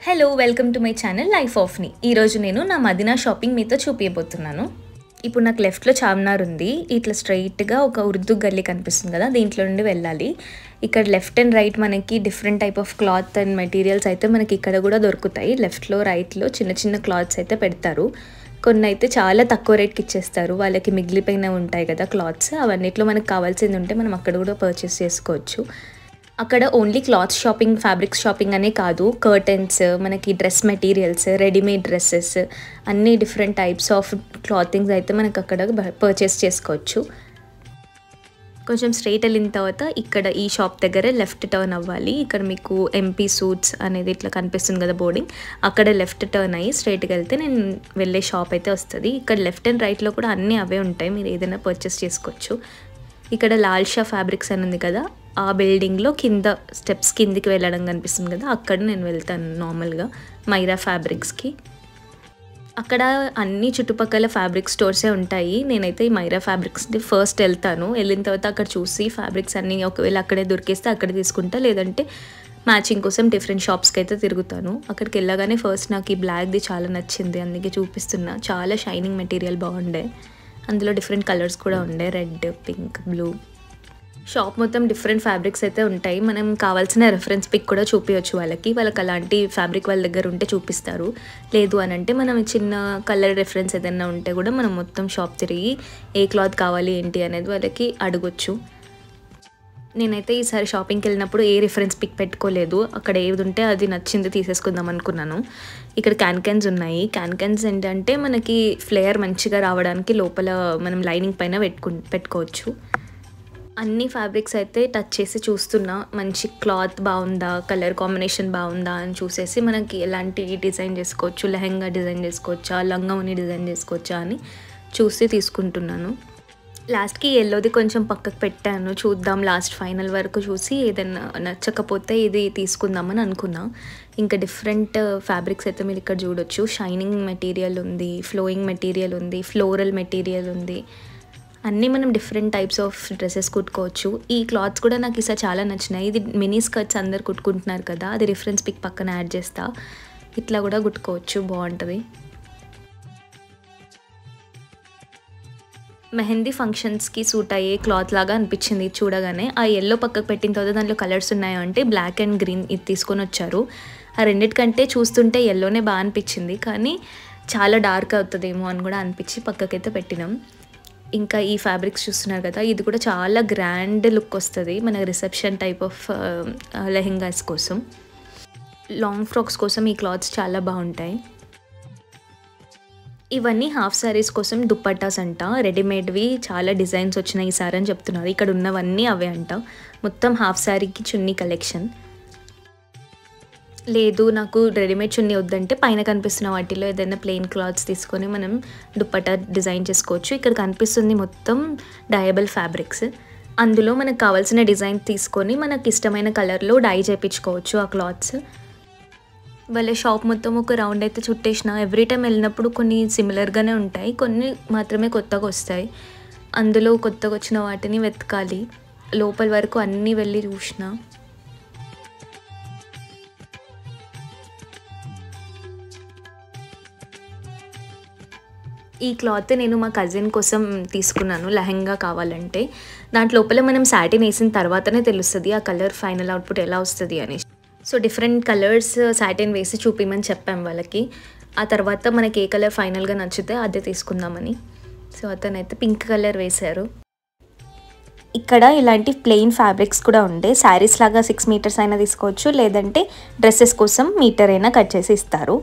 hello welcome to my channel life of ని ఈరోజు నేను నా మదినా షాపింగ్ మీతో చూపించబోతున్నాను ఇప్పుడు నాకు లెఫ్ట్లో చార్మినార్ ఉంది ఇట్లా స్ట్రైట్గా ఒక ఉర్దూ గల్లీ కనిపిస్తుంది కదా దీంట్లో నుండి వెళ్ళాలి ఇక్కడ లెఫ్ట్ అండ్ రైట్ మనకి different type of cloth and materials అయితే మనకి ఇక్కడ కూడా దొరుకుతాయి లెఫ్ట్లో రైట్లో చిన్న చిన్న క్లాత్స్ అయితే పెడతారు కొన్ని అయితే చాలా తక్కువ రేట్కి ఇచ్చేస్తారు వాళ్ళకి మిగిలిపోయిన ఉంటాయి కదా క్లాత్స్ అవన్నిట్లో మనకు కావాల్సింది ఉంటే మనం అక్కడ కూడా పర్చేస్ చేసుకోవచ్చు అక్కడ only cloth shopping fabrics shopping అనే కాదు కర్టన్స్ మనకి డ్రెస్ మెటీరియల్స్ రెడీమేడ్ డ్రెస్సెస్ అన్ని డిఫరెంట్ టైప్స్ ఆఫ్ క్లాతింగ్స్ అయితే మనకు అక్కడ పర్చేస్ చేసుకోవచ్చు కొంచెం స్ట్రైట్ వెళ్ళిన తర్వాత ఇక్కడ ఈ షాప్ దగ్గర లెఫ్ట్ టర్న్ అవ్వాలి ఇక్కడ మీకు ఎంపీ సూట్స్ అనేది ఇట్లా కనిపిస్తుంది కదా బోర్డింగ్ అక్కడ లెఫ్ట్ టర్న్ అయ్యి స్ట్రైట్కి వెళ్తే నేను వెళ్ళే షాప్ అయితే వస్తుంది ఇక్కడ లెఫ్ట్ అండ్ రైట్లో కూడా అన్నీ అవే ఉంటాయి మీరు ఏదైనా పర్చేస్ చేసుకోవచ్చు ఇక్కడ లాల్ షా ఫ్యాబ్రిక్స్ అని ఉంది కదా ఆ బిల్డింగ్లో కింద స్టెప్స్ కిందికి వెళ్ళడం కనిపిస్తుంది కదా అక్కడ నేను వెళ్తాను నార్మల్గా మైరా ఫ్యాబ్రిక్స్కి అక్కడ అన్ని చుట్టుపక్కల ఫ్యాబ్రిక్ స్టోర్సే ఉంటాయి నేనైతే ఈ మైరా ఫ్యాబ్రిక్స్ ఫస్ట్ వెళ్తాను వెళ్ళిన తర్వాత అక్కడ చూసి ఫ్యాబ్రిక్స్ అన్నీ ఒకవేళ అక్కడే దొరికేస్తే అక్కడే తీసుకుంటా లేదంటే మ్యాచింగ్ కోసం డిఫరెంట్ షాప్స్కి అయితే తిరుగుతాను అక్కడికి వెళ్ళగానే ఫస్ట్ నాకు ఈ బ్లాక్ది చాలా నచ్చింది అందుకే చూపిస్తున్నా చాలా షైనింగ్ మెటీరియల్ బాగుండే అందులో డిఫరెంట్ కలర్స్ కూడా ఉండే రెడ్ పింక్ బ్లూ షాప్ మొత్తం డిఫరెంట్ ఫ్యాబ్రిక్స్ అయితే ఉంటాయి మనం కావాల్సిన రెఫరెన్స్ పిక్ కూడా చూపించవచ్చు వాళ్ళకి వాళ్ళకి అలాంటి ఫ్యాబ్రిక్ వాళ్ళ దగ్గర ఉంటే చూపిస్తారు లేదు అని అంటే మనం చిన్న కలర్ రెఫరెన్స్ ఏదైనా ఉంటే కూడా మనం మొత్తం షాప్ తిరిగి ఏ క్లాత్ కావాలి ఏంటి అనేది వాళ్ళకి అడగొచ్చు నేనైతే ఈసారి షాపింగ్కి వెళ్ళినప్పుడు ఏ రిఫరెన్స్ పిక్ పెట్టుకోలేదు అక్కడ ఏది ఉంటే అది నచ్చింది తీసేసుకుందాం అనుకున్నాను ఇక్కడ క్యాన్ క్యాన్స్ ఉన్నాయి క్యాన్ క్యాన్స్ ఏంటంటే మనకి ఫ్లేయర్ మంచిగా రావడానికి లోపల మనం లైనింగ్ పైన పెట్టుకు పెట్టుకోవచ్చు అన్ని ఫ్యాబ్రిక్స్ అయితే టచ్ చేసి చూస్తున్నా మంచి క్లాత్ బాగుందా కలర్ కాంబినేషన్ బాగుందా అని చూసేసి మనకి ఎలాంటి డిజైన్ చేసుకోవచ్చు లెహంగా డిజైన్ చేసుకోవచ్చా లంగా ఉని డిజైన్ చేసుకోవచ్చా అని చూసి తీసుకుంటున్నాను లాస్ట్కి ఎల్లోది కొంచెం పక్కకు పెట్టాను చూద్దాం లాస్ట్ ఫైనల్ వరకు చూసి ఏదైనా నచ్చకపోతే ఇది తీసుకుందామని అనుకున్నా ఇంకా డిఫరెంట్ ఫ్యాబ్రిక్స్ అయితే మీరు ఇక్కడ చూడొచ్చు షైనింగ్ మెటీరియల్ ఉంది ఫ్లోయింగ్ మెటీరియల్ ఉంది ఫ్లోరల్ మెటీరియల్ ఉంది అన్నీ మనం డిఫరెంట్ టైప్స్ ఆఫ్ డ్రెస్సెస్ కుట్టుకోవచ్చు ఈ క్లాత్స్ కూడా నాకు ఈసారి చాలా నచ్చినాయి ఇది మినీ స్కర్ట్స్ అందరు కుట్టుకుంటున్నారు కదా అది రిఫరెన్స్ పిక్ పక్కన యాడ్ చేస్తా ఇట్లా కూడా కుట్టుకోవచ్చు బాగుంటుంది మెహందీ ఫంక్షన్స్కి సూట్ అయ్యే క్లాత్ లాగా అనిపించింది చూడగానే ఆ ఎల్లో పక్కకు పెట్టిన తర్వాత దాంట్లో కలర్స్ ఉన్నాయో అంటే బ్లాక్ అండ్ గ్రీన్ ఇది తీసుకొని వచ్చారు ఆ రెండిటికంటే చూస్తుంటే ఎల్లోనే బాగా అనిపించింది కానీ చాలా డార్క్ అవుతుందేమో అని కూడా అనిపించి పక్కకైతే పెట్టినాం ఇంకా ఈ ఫ్యాబ్రిక్స్ చూస్తున్నారు కదా ఇది కూడా చాలా గ్రాండ్ లుక్ వస్తుంది మన రిసెప్షన్ టైప్ ఆఫ్ లెహెంగాస్ కోసం లాంగ్ ఫ్రాక్స్ కోసం ఈ క్లాత్స్ చాలా బాగుంటాయి ఇవన్నీ హాఫ్ శారీస్ కోసం దుప్పట్టాస్ అంట రెడీమేడ్వి చాలా డిజైన్స్ వచ్చినాయి ఈసారి అని చెప్తున్నారు ఇక్కడ ఉన్నవన్నీ అవే అంట మొత్తం హాఫ్ శారీకి చున్నీ కలెక్షన్ లేదు నాకు రెడీమేడ్ చున్నీ వద్దంటే పైన కనిపిస్తున్న వాటిలో ఏదైనా ప్లెయిన్ క్లాత్స్ తీసుకొని మనం దుప్పట్టా డిజైన్ చేసుకోవచ్చు ఇక్కడ కనిపిస్తుంది మొత్తం డయబుల్ ఫ్యాబ్రిక్స్ అందులో మనకు కావాల్సిన డిజైన్ తీసుకొని మనకు ఇష్టమైన కలర్లో డై చేయించుకోవచ్చు ఆ క్లాత్స్ వాళ్ళ షాప్ మొత్తం ఒక రౌండ్ అయితే చుట్టేసిన ఎవ్రీ టైం వెళ్ళినప్పుడు కొన్ని సిమిలర్గానే ఉంటాయి కొన్ని మాత్రమే కొత్తగా వస్తాయి అందులో కొత్తగా వచ్చిన వాటిని వెతకాలి లోపల వరకు అన్నీ వెళ్ళి చూసిన ఈ క్లాత్ నేను మా కజిన్ కోసం తీసుకున్నాను లెహంగా కావాలంటే దాంట్ లోపల మనం సాటిన్ వేసిన తర్వాతనే తెలుస్తుంది ఆ కలర్ ఫైనల్ అవుట్పుట్ ఎలా వస్తుంది అని సో డిఫరెంట్ కలర్స్ సాటిన్ వేసి చూపిమని చెప్పాం వాళ్ళకి ఆ తర్వాత మనకి ఏ కలర్ ఫైనల్గా నచ్చితే అదే తీసుకుందామని సో అతనైతే పింక్ కలర్ వేశారు ఇక్కడ ఇలాంటి ప్లెయిన్ ఫ్యాబ్రిక్స్ కూడా ఉండే శారీస్ లాగా సిక్స్ మీటర్స్ అయినా తీసుకోవచ్చు లేదంటే డ్రెస్సెస్ కోసం మీటర్ అయినా కట్ చేసి ఇస్తారు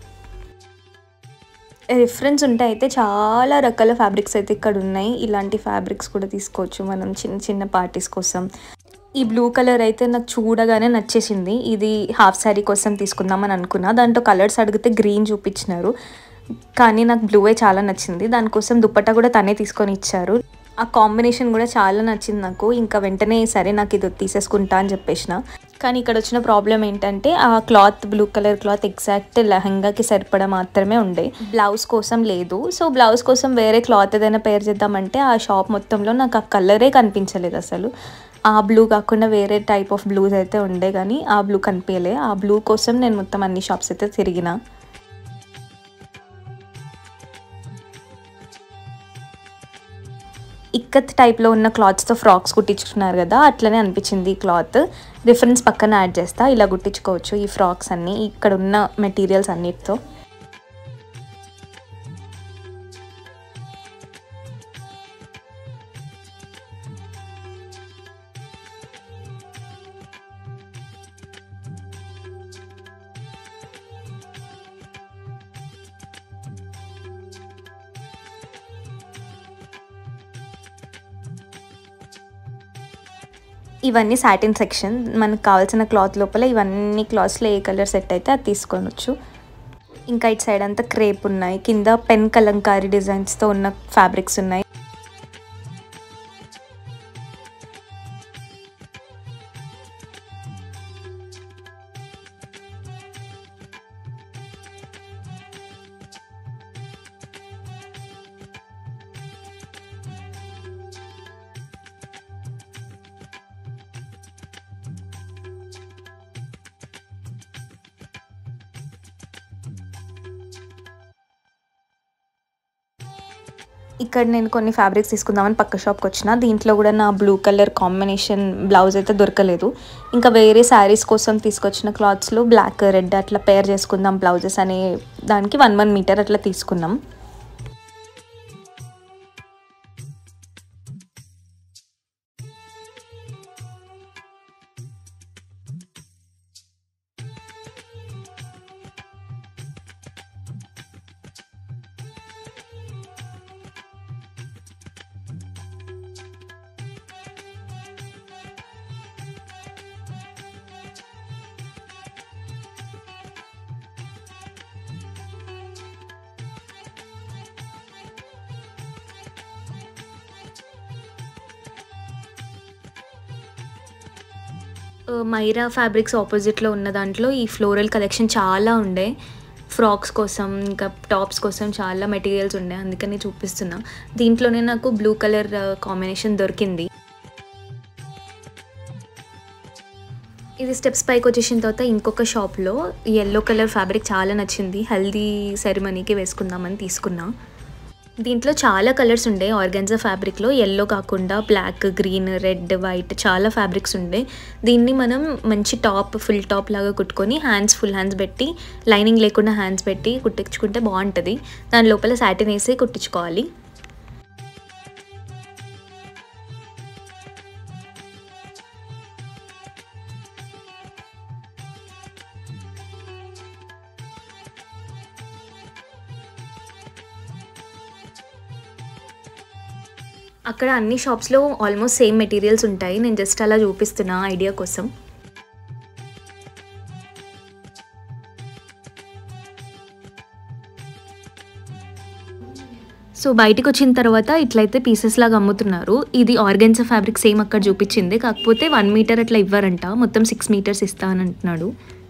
రిఫరెన్స్ ఉంటే అయితే చాలా రకాల ఫ్యాబ్రిక్స్ అయితే ఇక్కడ ఉన్నాయి ఇలాంటి ఫ్యాబ్రిక్స్ కూడా తీసుకోవచ్చు మనం చిన్న చిన్న పార్టీస్ కోసం ఈ బ్లూ కలర్ అయితే నాకు చూడగానే నచ్చేసింది ఇది హాఫ్ శారీ కోసం తీసుకుందామని అనుకున్నా దాంట్లో కలర్స్ అడిగితే గ్రీన్ చూపించినారు కానీ నాకు బ్లూవే చాలా నచ్చింది దానికోసం దుప్పట్టా కూడా తనే తీసుకొని ఇచ్చారు ఆ కాంబినేషన్ కూడా చాలా నచ్చింది నాకు ఇంకా వెంటనే సరే నాకు ఇది తీసేసుకుంటా అని చెప్పేసిన కానీ ఇక్కడ వచ్చిన ప్రాబ్లం ఏంటంటే ఆ cloth blue colour cloth exact లెహంగాకి సరిపడా మాత్రమే ఉండే బ్లౌజ్ కోసం లేదు సో బ్లౌజ్ కోసం వేరే క్లాత్ ఏదైనా పేరు చేద్దామంటే ఆ షాప్ మొత్తంలో నాకు ఆ కలరే కనిపించలేదు అసలు ఆ బ్లూ కాకుండా వేరే టైప్ ఆఫ్ బ్లూస్ అయితే ఉండే కానీ ఆ బ్లూ కనిపించలే ఆ బ్లూ కోసం నేను మొత్తం అన్ని షాప్స్ అయితే తిరిగిన ఇక్కత్ టైప్లో ఉన్న క్లాత్స్తో ఫ్రాక్స్ కుట్టించుకున్నారు కదా అట్లనే అనిపించింది ఈ క్లాత్ రిఫరెన్స్ పక్కన యాడ్ చేస్తా ఇలా కుట్టించుకోవచ్చు ఈ ఫ్రాక్స్ అన్నీ ఇక్కడ ఉన్న మెటీరియల్స్ అన్నిటితో ఇవన్నీ సాటిన్ సెక్షన్ మనకు కావాల్సిన క్లాత్ లోపల ఇవన్నీ క్లాత్స్లో ఏ కలర్ సెట్ అయితే అది తీసుకోవచ్చు ఇంకా ఇటు సైడ్ అంతా క్రేప్ ఉన్నాయి కింద పెన్ కలంకారీ డిజైన్స్తో ఉన్న ఫ్యాబ్రిక్స్ ఉన్నాయి ఇక్కడ నేను కొన్ని ఫ్యాబ్రిక్స్ తీసుకుందామని పక్క షాప్కి వచ్చిన దీంట్లో కూడా నా బ్లూ కలర్ కాంబినేషన్ బ్లౌజ్ అయితే దొరకలేదు ఇంకా వేరే శారీస్ కోసం తీసుకొచ్చిన క్లాత్స్లో బ్లాక్ రెడ్ అట్లా పేర్ చేసుకుందాం బ్లౌజెస్ అనే దానికి వన్ వన్ మీటర్ అట్లా తీసుకున్నాం మైరా ఫ్యాబ్రిక్స్ ఆపోజిట్లో ఉన్న దాంట్లో ఈ ఫ్లోరల్ కలెక్షన్ చాలా ఉండే ఫ్రాక్స్ కోసం ఇంకా టాప్స్ కోసం చాలా మెటీరియల్స్ ఉండే అందుకని చూపిస్తున్నా దీంట్లోనే నాకు బ్లూ కలర్ కాంబినేషన్ దొరికింది ఇది స్టెప్స్ పైకి వచ్చేసిన తర్వాత ఇంకొక షాప్లో ఎల్లో కలర్ ఫ్యాబ్రిక్ చాలా నచ్చింది హల్దీ సెరమనీకి వేసుకుందామని తీసుకున్నా దీంట్లో చాలా కలర్స్ ఉండే ఆర్గాన్జా ఫ్యాబ్రిక్లో ఎల్లో కాకుండా బ్లాక్ గ్రీన్ రెడ్ వైట్ చాలా ఫ్యాబ్రిక్స్ ఉండే దీన్ని మనం మంచి టాప్ ఫుల్ టాప్ లాగా కుట్టుకొని హ్యాండ్స్ ఫుల్ హ్యాండ్స్ పెట్టి లైనింగ్ లేకుండా హ్యాండ్స్ పెట్టి కుట్టించుకుంటే బాగుంటుంది దాని లోపల సాటిన్ వేసి కుట్టించుకోవాలి అక్కడ అన్ని షాప్స్లో ఆల్మోస్ట్ సేమ్ మెటీరియల్స్ ఉంటాయి నేను జస్ట్ అలా చూపిస్తున్నా ఐడియా కోసం సో బయటకు వచ్చిన తర్వాత ఇట్లయితే పీసెస్ లాగా అమ్ముతున్నారు ఇది ఆర్గెన్సా ఫ్యాబ్రిక్ సేమ్ అక్కడ చూపించింది కాకపోతే వన్ మీటర్ అట్లా ఇవ్వరంట మొత్తం సిక్స్ మీటర్స్ ఇస్తా అని అంటున్నాడు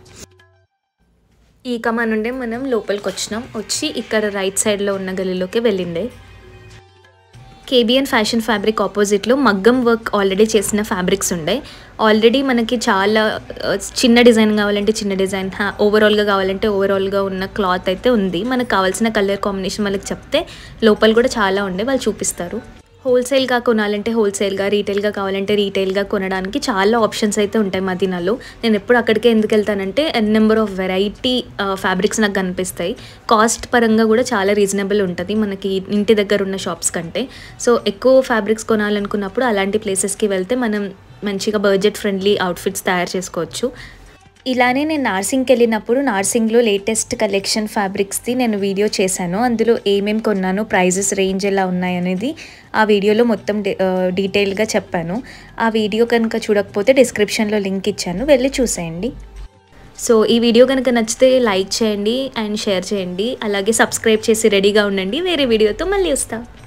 ఈ కమా నుండే మనం లోపలికి వచ్చినాం వచ్చి ఇక్కడ రైట్ సైడ్లో ఉన్న గలీలోకి వెళ్ళిండే కేబిఎన్ ఫ్యాషన్ ఫ్యాబ్రిక్ ఆపోజిట్లో మగ్గం వర్క్ ఆల్రెడీ చేసిన ఫ్యాబ్రిక్స్ ఉండే ఆల్రెడీ మనకి చాలా ఆ, చిన్న డిజైన్ కావాలంటే చిన్న డిజైన్ ఓవరాల్గా కావాలంటే ఓవరాల్గా ఉన్న క్లాత్ అయితే ఉంది మనకు కావాల్సిన కలర్ కాంబినేషన్ వాళ్ళకి చెప్తే లోపల కూడా చాలా ఉండే వాళ్ళు చూపిస్తారు హోల్సేల్గా కొనాలంటే హోల్సేల్గా రీటైల్గా కావాలంటే రీటైల్గా కొనడానికి చాలా ఆప్షన్స్ అయితే ఉంటాయి మదీనాలో నేను ఎప్పుడు అక్కడికే ఎందుకు వెళ్తానంటే నెంబర్ ఆఫ్ వెరైటీ ఫ్యాబ్రిక్స్ నాకు కనిపిస్తాయి కాస్ట్ పరంగా కూడా చాలా రీజనబుల్ ఉంటుంది మనకి ఇంటి దగ్గర ఉన్న షాప్స్ కంటే సో ఎక్కువ ఫ్యాబ్రిక్స్ కొనాలనుకున్నప్పుడు అలాంటి ప్లేసెస్కి వెళ్తే మనం మంచిగా బడ్జెట్ ఫ్రెండ్లీ అవుట్ఫిట్స్ తయారు చేసుకోవచ్చు ఇలానే నేను నార్సింగ్కి వెళ్ళినప్పుడు నార్సింగ్లో లేటెస్ట్ కలెక్షన్ ఫ్యాబ్రిక్స్ది నేను వీడియో చేశాను అందులో ఏమేమి కొన్నాను ప్రైజెస్ రేంజ్ ఎలా ఉన్నాయి అనేది ఆ వీడియోలో మొత్తం డి- ఆ, డీటెయిల్గా చెప్పాను ఆ వీడియో కనుక చూడకపోతే డిస్క్రిప్షన్లో లింక్ ఇచ్చాను వెళ్ళి చూసేయండి సో ఈ వీడియో కనుక నచ్చితే లైక్ చేయండి అండ్ షేర్ చేయండి అలాగే సబ్స్క్రైబ్ చేసి రెడీగా ఉండండి వేరే వీడియోతో మళ్ళీ వస్తా